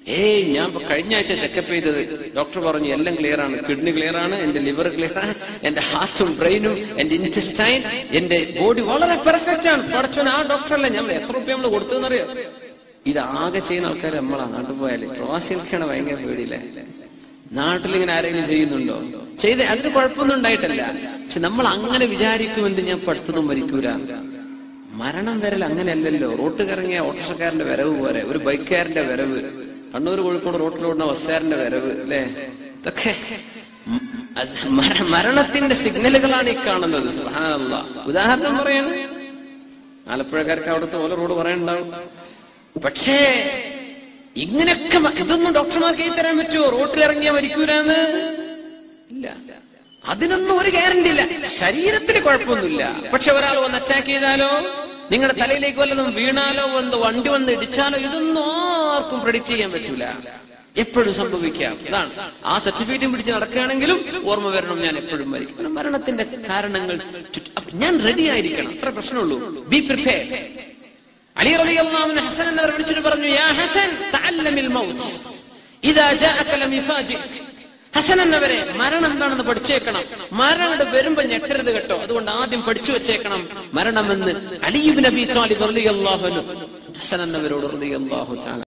ഏയ് ഞാൻ ഇപ്പൊ കഴിഞ്ഞ ആഴ്ച ചെക്കപ്പ് ചെയ്തത് ഡോക്ടർ പറഞ്ഞു എല്ലാം ക്ലിയർ ആണ് കിഡ്നി ക്ലിയർ ആണ് എന്റെ ലിവർ ക്ലിയർ ആണ് എന്റെ ഹാർട്ടും ബ്രെയിനും എന്റെ ഇന്റസ്റ്റൈൻ എന്റെ ബോഡി വളരെ പെർഫെക്റ്റ് ആണ് പഠിച്ചവൻ ആ ഡോക്ടറല്ലേ ഞാൻ എത്ര റുപ്യ നമ്മൾ കൊടുത്തതെന്നറിയോ ഇത് ആകെ ചെയ്യുന്ന ആൾക്കാർ നമ്മളാ നാട്ടിൽ പോയാല് പ്രവാസികൾക്കാണ് ഭയങ്കര പേടിയില്ലേ നാട്ടിലിങ്ങനെ ആരെങ്കിലും ചെയ്യുന്നുണ്ടോ ചെയ്ത് അതിന് കുഴപ്പമൊന്നും ഉണ്ടായിട്ടല്ല പക്ഷെ നമ്മൾ അങ്ങനെ വിചാരിക്കുമെന്ന് ഞാൻ പഠിത്തതും മരിക്കൂല മരണം വരൽ അങ്ങനെയല്ലല്ലോ റോട്ട് കറങ്ങിയ ഓട്ടോറിക്ഷക്കാരന്റെ വരവ് പോരെ ഒരു ബൈക്കുകാരന്റെ വരവ് കണ്ണൂർ കോഴിക്കോട് റോട്ടിലോടുന്ന ബസ്സുകാരന്റെ വരവ് അല്ലേ ഇതൊക്കെ മ- അത് മര- മരണത്തിന്റെ സിഗ്നലുകളാണ് ഈ കാണുന്നത് സുബ്ഹാനല്ലാ. ഉദാഹരണം പറയാണ് ആലപ്പുഴക്കാർക്ക് അവിടുത്തെ പോലെ റോഡ് പറയാനുണ്ടാവും പക്ഷേ ഇങ്ങനെയൊക്കെ മ- ഇതൊന്നും ഡോക്ടർമാർക്ക് എഴുതി തരാൻ പറ്റുമോ റോട്ടിലിറങ്ങിയാ മരിക്കൂലെന്ന് ഇല്ല അതിനൊന്നും ഒരു ഗ്യാരണ്ടി ഇല്ല ശരീരത്തിന് കുഴപ്പമൊന്നുമില്ല പക്ഷെ ഒരാൾ വന്ന് അറ്റാക്ക് ചെയ്താലോ നിങ്ങളുടെ തലയിലേക്ക് വല്ലതും വീണാലോ വന്ന് വണ്ടി വന്ന് ഇടിച്ചാലോ ഇതൊന്നും ആർക്കും പ്രഡിക്റ്റ് ചെയ്യാൻ പറ്റൂല എപ്പോഴും സംഭവിക്കാം അതാണ് ആ സർട്ടിഫിക്കറ്റും പിടിച്ച് നടക്കുകയാണെങ്കിലും ഓർമ്മ വരണം ഞാൻ എപ്പോഴും മരിക്കും കാരണം മരണത്തിന്റെ കാരണങ്ങൾ ചുറ്റും- അപ്പൊ ഞാൻ റെഡി ആയിരിക്കണം അത്ര പ്രശ്നമുള്ളൂ ബി പ്രിപ്പയർ അലി റളിയല്ലാഹു അൻഹു ഹസൻ എന്നവർ വിളിച്ചിട്ട് പറഞ്ഞു യാ ഹസൻ തഅല്ലമിൽ മൗത്ത് ഇദാ ജാഅക ലം യുഫാജിക് ഹസൻ എന്നവരെ മരണം എന്താണെന്ന് പഠിച്ചേക്കണം മരണം അങ്ങട് വരുമ്പോ ഞെട്ടരുത് കേട്ടോ അതുകൊണ്ട് ആദ്യം പഠിച്ചു വെച്ചേക്കണം മരണമെന്ന് അലിയുബ് നബി താലിബ് റളിയല്ലാഹു അൻഹു ഹസൻ എന്നവരോട് റളിയല്ലാഹു തആല